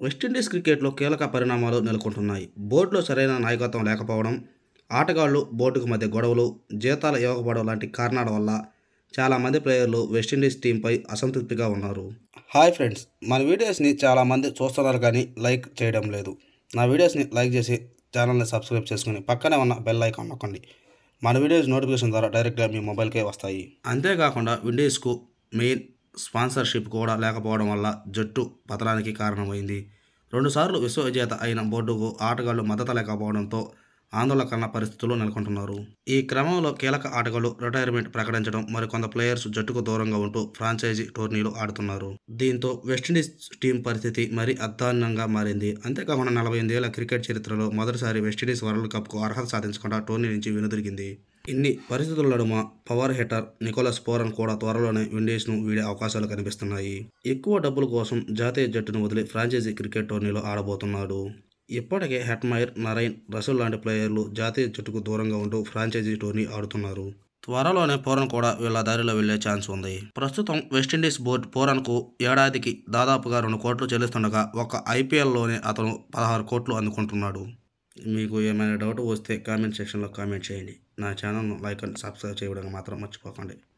West Indies క్రికెట్లో కీలక పరిణామాలు నెలకొంటున్నాయి బోర్డులో సరైన నాయకత్వం లేకపోవడం ఆటగాళ్లు బోర్డుకు మధ్య గొడవలు జీతాలు ఇవ్వకపోవడం లాంటి కారణాల వల్ల చాలామంది ప్లేయర్లు వెస్టిండీస్ టీంపై అసంతృప్తిగా ఉన్నారు హాయ్ ఫ్రెండ్స్ మన వీడియోస్ని చాలామంది చూస్తున్నారు కానీ లైక్ చేయడం లేదు నా వీడియోస్ని లైక్ చేసి ఛానల్ని సబ్స్క్రైబ్ చేసుకుని పక్కనే ఉన్న బెల్ ఐకాన్ నొక్కండి మన వీడియోస్ నోటిఫికేషన్ ద్వారా డైరెక్ట్గా మీ మొబైల్కే వస్తాయి అంతేకాకుండా విండీస్కు మెయిన్ స్పాన్సర్షిప్ కూడా లేకపోవడం వల్ల జట్టు పతనానికి కారణమైంది రెండుసార్లు విశ్వ విజేత అయిన బోర్డుకు ఆటగాళ్లు మద్దతు లేకపోవడంతో ఆందోళనకరణ పరిస్థితుల్లో నెలకొంటున్నారు ఈ క్రమంలో కీలక ఆటగాళ్లు రిటైర్మెంట్ ప్రకటించడం మరికొంత ప్లేయర్స్ జట్టుకు దూరంగా ఉంటూ ఫ్రాంచైజీ టోర్నీలు ఆడుతున్నారు దీంతో వెస్టిండీస్ టీం పరిస్థితి మరీ అధ్వాన్నంగా మారింది అంతేకాకుండా నలభై ఎనిమిదేళ్ల క్రికెట్ చరిత్రలో మొదటిసారి వెస్టిండీస్ వరల్డ్ కప్కు అర్హత సాధించకుండా టోర్నీ నుంచి వెనుదిరిగింది ఇన్ని పరిస్థితుల నడుమ పవర్ హిట్టర్ నికోలస్ పోరన్ కూడా త్వరలోనే విండీస్ను వీడే అవకాశాలు కనిపిస్తున్నాయి ఎక్కువ డబ్బుల కోసం జాతీయ జట్టును వదిలి ఫ్రాంచైజీ క్రికెట్ టోర్నీలో ఆడబోతున్నాడు ఇప్పటికే హెట్మైర్ నరైన్ రసూల్ లాంటి ప్లేయర్లు జాతీయ జట్టుకు దూరంగా ఉంటూ ఫ్రాంచైజీ టోర్నీ ఆడుతున్నారు త్వరలోనే పోరన్ కూడా వీళ్ళ దారిలో వెళ్లే ఛాన్స్ ఉంది ప్రస్తుతం వెస్టిండీస్ బోర్డు పోరన్కు ఏడాదికి దాదాపుగా రెండు కోట్లు చెల్లిస్తుండగా ఒక ఐపీఎల్లోనే అతను పదహారు కోట్లు అందుకుంటున్నాడు మీకు ఏమైనా డౌట్ వస్తే కామెంట్ సెక్షన్లో కామెంట్ చేయండి నా ఛానల్ను లైక్ అండ్ సబ్స్క్రైబ్ చేయడం మాత్రం మర్చిపోకండి